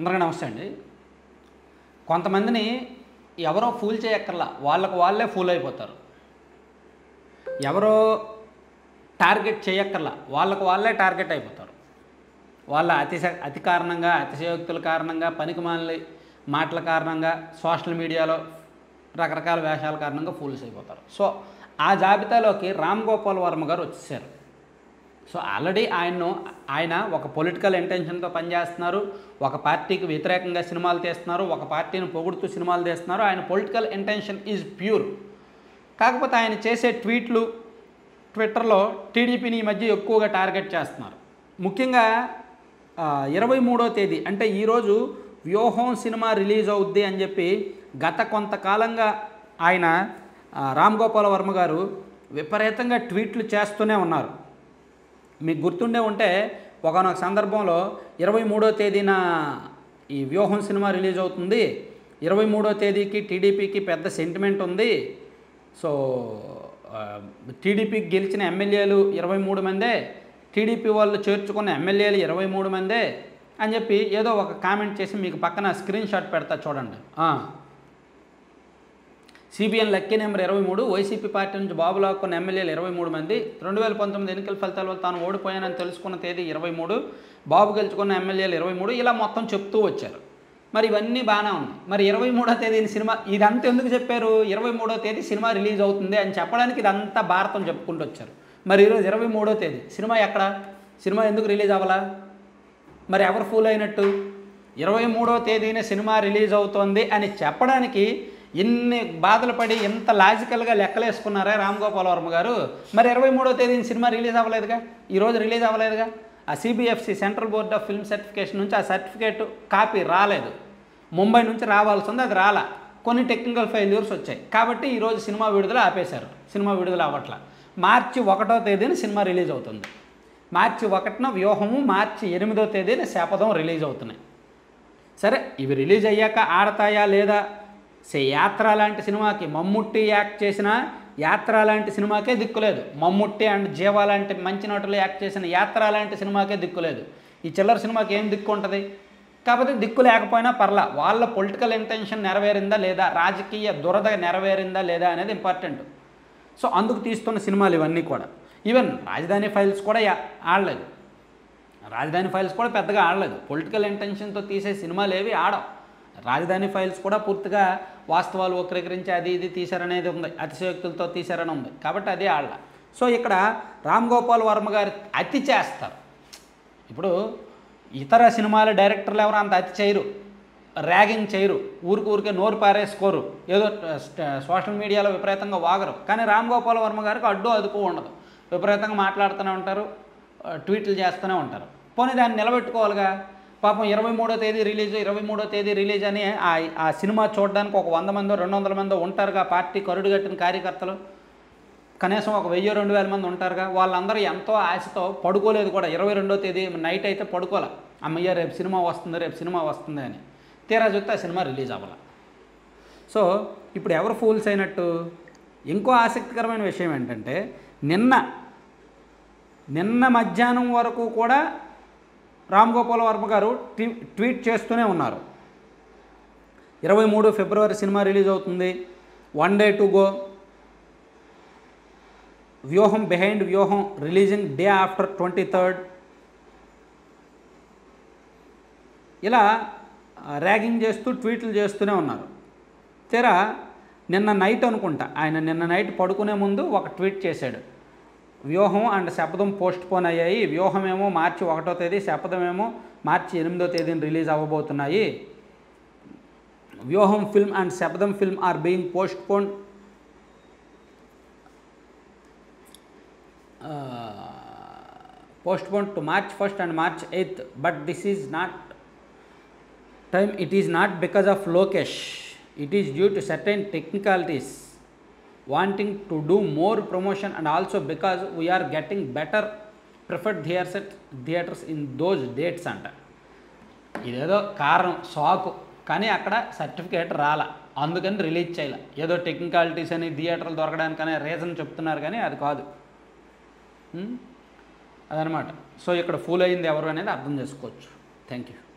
అందరికీ నమస్తే అండి కొంతమందిని ఎవరో ఫూల్ చేయక్కర్లా వాళ్ళకు వాళ్ళే ఫూల్ అయిపోతారు ఎవరో టార్గెట్ చేయక్కర్లా వాళ్ళకు వాళ్ళే టార్గెట్ అయిపోతారు వాళ్ళ అతిశ అతి కారణంగా అతిశయోక్తుల కారణంగా పనికిమాలి మాటల కారణంగా సోషల్ మీడియాలో రకరకాల వేషాల కారణంగా ఫూల్స్ అయిపోతారు సో ఆ జాబితాలోకి రామ్ గోపాల్ వర్మ గారు వచ్చేసారు సో ఆల్రెడీ ఆయన్ను ఆయన ఒక పొలిటికల్ ఇంటెన్షన్తో పనిచేస్తున్నారు ఒక పార్టీకి వ్యతిరేకంగా సినిమాలు తీస్తున్నారు ఒక పార్టీని పొగుడుతూ సినిమాలు తీస్తున్నారు ఆయన పొలిటికల్ ఇంటెన్షన్ ఈజ్ ప్యూర్ కాకపోతే ఆయన చేసే ట్వీట్లు ట్విట్టర్లో టీడీపీని ఈ మధ్య ఎక్కువగా టార్గెట్ చేస్తున్నారు ముఖ్యంగా ఇరవై మూడో తేదీ అంటే ఈరోజు వ్యూహం సినిమా రిలీజ్ అవుద్ది అని చెప్పి గత కొంతకాలంగా ఆయన ఆ, రామ్ గోపాల్ వర్మ గారు విపరీతంగా ట్వీట్లు చేస్తూనే ఉన్నారు మీకు గుర్తుండే ఉంటే ఒకనొక సందర్భంలో ఇరవై మూడో తేదీన ఈ వ్యూహం సినిమా రిలీజ్ అవుతుంది ఇరవై మూడో తేదీకి టీడీపీకి పెద్ద సెంటిమెంట్ ఉంది సో ఆ, టీడీపీకి గెలిచిన ఎమ్మెల్యేలు ఇరవై మూడు మందే టీడీపీ వాళ్ళు చేర్చుకున్న ఎమ్మెల్యేలు ఇరవై మూడు మందే అని చెప్పి ఏదో ఒక కామెంట్ చేసి మీకు పక్కన స్క్రీన్ షాట్ పెడతా చూడండి ఆ. సిబిఎన్ లక్కీ నెంబర్ ఇరవై మూడు వైసీపీ పార్టీ నుంచి బాబు లాక్కున్న ఎమ్మెల్యేలు ఇరవై మూడు మంది రెండు వేల పంతొమ్మిది ఎన్నికల ఫలితాల వల్ల తాను ఓడిపోయానని తెలుసుకున్న తేదీ ఇరవై మూడు బాబు గెలుచుకున్న ఎమ్మెల్యేలు ఇరవై మూడు ఇలా మొత్తం చెప్తూ వచ్చారు మరి ఇవన్నీ బాగానే ఉన్నాయి మరి ఇరవై మూడో తేదీని సినిమా ఇదంతా ఎందుకు చెప్పారు ఇరవై మూడో తేదీ సినిమా రిలీజ్ అవుతుంది అని చెప్పడానికి ఇదంతా భారతం చెప్పుకుంటూ వచ్చారు మరి ఈరోజు ఇరవై మూడో తేదీ సినిమా ఎక్కడ సినిమా ఎందుకు రిలీజ్ అవ్వాలా మరి ఎవరు ఫూల్ అయినట్టు ఇరవై మూడో తేదీన సినిమా రిలీజ్ అవుతోంది అని చెప్పడానికి ఇన్ని బాధలు పడి ఇంత లాజికల్గా లెక్కలేసుకున్నారే రామ్ గోపాల్ వర్మ గారు మరి ఇరవై మూడో తేదీన సినిమా రిలీజ్ అవ్వలేదుగా ఈరోజు రిలీజ్ అవ్వలేదుగా ఆ CBFC central board of film certification నుంచి ఆ సర్టిఫికేట్ కాపీ రాలేదు ముంబై నుంచి రావాల్సి ఉంది అది రాలా కొన్ని టెక్నికల్ ఫెయిల్యూర్స్ వచ్చాయి కాబట్టి ఈరోజు సినిమా విడుదల ఆపేశారు సినిమా విడుదల అవ్వట్ల మార్చి ఒకటో తేదీన సినిమా రిలీజ్ అవుతుంది మార్చి ఒకటిన వ్యూహము మార్చి ఎనిమిదో తేదీన శాపదం రిలీజ్ అవుతున్నాయి సరే ఇవి రిలీజ్ అయ్యాక ఆడతాయా లేదా సే యాత్ర లాంటి సినిమాకి మమ్ముట్టి యాక్ట్ చేసిన యాత్ర లాంటి సినిమాకే దిక్కులేదు మమ్ముట్టి అండ్ జీవా లాంటి మంచి నటులు యాక్ట్ చేసిన యాత్ర లాంటి సినిమాకే దిక్కులేదు ఈ చిల్లర సినిమాకి ఏం దిక్కు ఉంటుంది కాకపోతే దిక్కు లేకపోయినా పర్లా వాళ్ళ పొలిటికల్ ఇంటెన్షన్ నెరవేరిందా లేదా రాజకీయ దురద నెరవేరిందా లేదా అనేది ఇంపార్టెంట్ సో అందుకు తీస్తున్న సినిమాలు ఇవన్నీ కూడా ఈవెన్ రాజధాని ఫైల్స్ కూడా యా- ఆడలేదు రాజధాని ఫైల్స్ కూడా పెద్దగా ఆడలేదు పొలిటికల్ ఇంటెన్షన్తో తీసే సినిమాలు ఏవి ఆడవు రాజధాని ఫైల్స్ కూడా పూర్తిగా వాస్తవాలు వక్రీకరించి అది ఇది తీశారనేది ఉంది అతిశయోక్తులతో తీశారని ఉంది కాబట్టి అది ఆడల సో ఇక్కడ రామ్ గోపాల్ వర్మ గారు అతి చేస్తారు ఇప్పుడు ఇతర సినిమాల డైరెక్టర్లు ఎవరు అంత అతి చేయరు ర్యాగింగ్ చేయరు ఊరికి ఊరికే నోరు పారేసుకోరు ఏదో స్ట- సోషల్ మీడియాలో విపరీతంగా వాగరు కానీ రామ్ గోపాల్ వర్మ గారికి అడ్డు అదుపు ఉండదు విపరీతంగా మాట్లాడుతూనే ఉంటారు ఆ, ట్వీట్లు చేస్తూనే ఉంటారు పోనీ దాన్ని నిలబెట్టుకోవాలిగా పాపం ఇరవై మూడో తేదీ రిలీజ్ ఇరవై మూడో తేదీ రిలీజ్ అని ఆ ఆ సినిమా చూడడానికి ఒక వంద మందో రెండు వందల మందో ఉంటారుగా పార్టీ కరుడు కట్టిన కార్యకర్తలు కనీసం ఒక వెయ్యి రెండు వేల మంది ఉంటారుగా వాళ్ళందరూ ఎంతో ఆశతో పడుకోలేదు కూడా ఇరవై రెండో తేదీ నైట్ అయితే పడుకోలే అమ్మయ్య రేపు సినిమా వస్తుంది రేపు సినిమా వస్తుంది అని తీరా చూస్తే ఆ సినిమా రిలీజ్ అవ్వాల సో ఇప్పుడు ఎవరు ఫూల్స్ అయినట్టు ఇంకో ఆసక్తికరమైన విషయం ఏంటంటే నిన్న నిన్న మధ్యాహ్నం వరకు కూడా రామ్ గోపాల్ వర్మ గారు ట్వీ- ట్వీట్ చేస్తూనే ఉన్నారు ఇరవై మూడు ఫిబ్రవరి సినిమా రిలీజ్ అవుతుంది one day to go Vyooham behind Vyooham releasing day after twenty third ఇలా ర్యాగింగ్ చేస్తూ ట్వీట్లు చేస్తూనే ఉన్నారు తీరా నిన్న నైట్ అనుకుంటా ఆయన నిన్న నైట్ పడుకునే ముందు ఒక ట్వీట్ చేశాడు వ్యూహం అండ్ శపథం పోస్ట్ పోన్ అయ్యాయి వ్యూహం ఏమో మార్చి ఒకటో తేదీ శపథం ఏమో మార్చి ఎనిమిదో తేదీన రిలీజ్ అవ్వబోతున్నాయి Vyooham film and Shapatham film are being postpone postpone to March first and March eighth but this is not time it is not because of lokesh it is due to certain technicalities wanting to do more promotion and also because we are getting better preferred theaters theaters in those dates అంట ఇదేదో కారణం సాకు కానీ అక్కడ certificate రాల అందుకని release చేయాల ఏదో టెక్నికాలిటీస్ అని థియేటర్లు దొరకడానికనే రీజన్ చెప్తున్నారు కానీ అది కాదు ఉం? అదనమాట సో ఇక్కడ ఫూల్ అయింది ఎవరు అనేది అర్థం చేసుకోవచ్చు థ్యాంక్ యూ